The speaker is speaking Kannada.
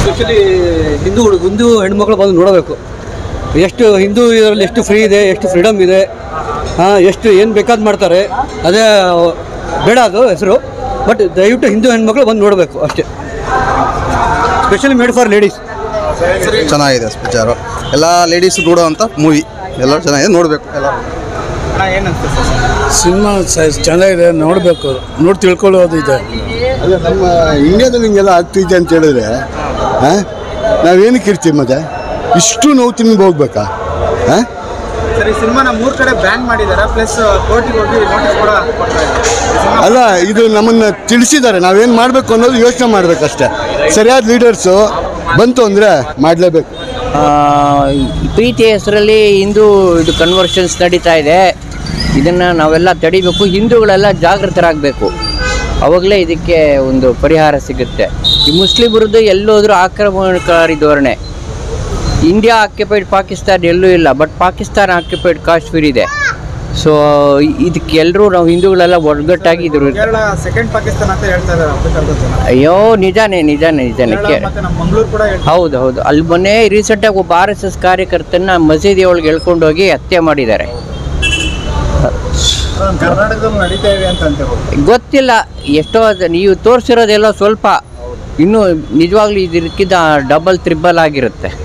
ಸ್ಪೆಷಲಿ ಹಿಂದೂ ಹಿಂದೂ ಹೆಣ್ಮಕ್ಳು ಬಂದು ನೋಡಬೇಕು ಎಷ್ಟು ಹಿಂದೂ ಇದರಲ್ಲಿ ಎಷ್ಟು ಫ್ರೀ ಇದೆ ಎಷ್ಟು ಫ್ರೀಡಮ್ ಇದೆ ಹಾಂ ಎಷ್ಟು ಏನು ಬೇಕಾದ್ ಮಾಡ್ತಾರೆ ಅದೇ ಬೇಡ ಅದು ಹೆಸರು ಬಟ್ ದಯವಿಟ್ಟು ಹಿಂದೂ ಹೆಣ್ಮಕ್ಳು ಬಂದು ನೋಡಬೇಕು ಅಷ್ಟೇ ಸ್ಪೆಷಲಿ ಮೇಡ್ ಫಾರ್ ಲೇಡೀಸ್ ಚೆನ್ನಾಗಿದೆ ಪಿಕ್ಚರು ಎಲ್ಲ ಲೇಡೀಸ್ ನೋಡೋವಂಥ ಮೂವಿ ಎಲ್ಲ ಚೆನ್ನಾಗಿದೆ ನೋಡಬೇಕು ಎಲ್ಲ ಸಿನಿಮಾ ಚೆನ್ನಾಗಿದೆ ನೋಡಬೇಕು ನೋಡಿ ತಿಳ್ಕೊಳ್ಳೋದು ಇದೆ ಅಲ್ಲ ನಮ್ಮ ಇಂಡಿಯಾದಲ್ಲಿ ಹಿಂಗೆಲ್ಲ ಆಗ್ತಿದೆ ಅಂತ ಹೇಳಿದ್ರೆ ಹಾಂ ನಾವೇನಕ್ಕೆ ಇರ್ತೀವಿ ಮತ್ತೆ ಇಷ್ಟು ನೋವು ತಿನ್ನಿಗೆ ಹೋಗ್ಬೇಕಾ ಹಾಂ ಸರಿ ಸಿನಿಮಾನ ಮೂರ್ ಕಡೆ ಬ್ಯಾನ್ ಮಾಡಿದಾರೆ ಪ್ಲಸ್ ಕೋರ್ಟಿಗೆ ಹೋಗಿ ನೋಟಿಸ್ ಕೂಡ ಕೊಡ್ತಾ ಇದ್ದಾರೆ ಅಲ್ಲ ಇದು ನಮ್ಮನ್ನು ತಿಳಿಸಿದ್ದಾರೆ ನಾವೇನು ಮಾಡಬೇಕು ಅನ್ನೋದು ಯೋಚನೆ ಮಾಡಬೇಕಷ್ಟೇ ಸರಿಯಾದ ಲೀಡರ್ಸು ಬಂತು ಅಂದರೆ ಮಾಡಲೇಬೇಕು ಆ, ಪ್ರೀತಿ ಹೆಸರಲ್ಲಿ ಹಿಂದೂ ಇದು ಕನ್ವರ್ಷನ್ಸ್ ನಡೀತಾ ಇದೆ ಇದನ್ನು ನಾವೆಲ್ಲ ತಡಿಬೇಕು ಹಿಂದೂಗಳೆಲ್ಲ ಜಾಗೃತರಾಗಬೇಕು ಅವಾಗಲೇ ಇದಕ್ಕೆ ಒಂದು ಪರಿಹಾರ ಸಿಗುತ್ತೆ ಈ ಮುಸ್ಲಿಮರದ್ದು ಎಲ್ಲೋದ್ರೂ ಆಕ್ರಮಣಕಾರಿ ಧೋರಣೆ ಇಂಡಿಯಾ ಆಕ್ಯುಪೈಡ್ ಪಾಕಿಸ್ತಾನ ಎಲ್ಲೂ ಇಲ್ಲ ಬಟ್ ಪಾಕಿಸ್ತಾನ ಆಕ್ಯುಪೈಡ್ ಕಾಶ್ಮೀರ್ ಇದೆ ಸೊ ಇದಕ್ಕೆ ಎಲ್ಲರೂ ನಾವು ಹಿಂದೂಗಳೆಲ್ಲ ಒಗ್ಗಟ್ಟಾಗಿ ಇದ್ರ ಕೇರಳ ಸೆಕೆಂಡ್ ಪಾಕಿಸ್ತಾನ ಅಂತ ಹೇಳ್ತಾ ಇದ್ದಾರೆ ಅಫ್ರಿಕಾದ ಜನ ಅಯ್ಯೋ ನಿಜಾನೇ ನಿಜಾನೇ ನಿಜಾನೇ ಕೇರಳ ಕೇ ಮತ್ತೆ ನಮ್ಮ ಮಂಗಳೂರು ಕೂಡ ಹೇಳ್ತಾರೆ ಹೌದು ಹೌದು ಅಲ್ಲಿ ಮೊನ್ನೆ ರೀಸೆಂಟಾಗಿ ಒಬ್ಬ ಆರ್ ಎಸ್ ಎಸ್ ಕಾರ್ಯಕರ್ತನ ಮಸೀದಿ ಒಳಗೆ ಎಳ್ಕೊಂಡೋಗಿ ಹತ್ಯೆ ಮಾಡಿದ್ದಾರೆ ಕರ್ನಾಟಕದಲ್ಲಿ ನಡೀತಾ ಇವೆ ಅಂತ ಅಂತ ಗೊತ್ತಿಲ್ಲ ಎಷ್ಟೋ ಅದ್- ನೀವು ತೋರಿಸಿರೋದೆಲ್ಲ ಸ್ವಲ್ಪ ಇನ್ನೂ ನಿಜವಾಗ್ಲೂ ಇದಕ್ಕಿಂತ ಡಬಲ್ ತ್ರಿಬಲ್ ಆಗಿರುತ್ತೆ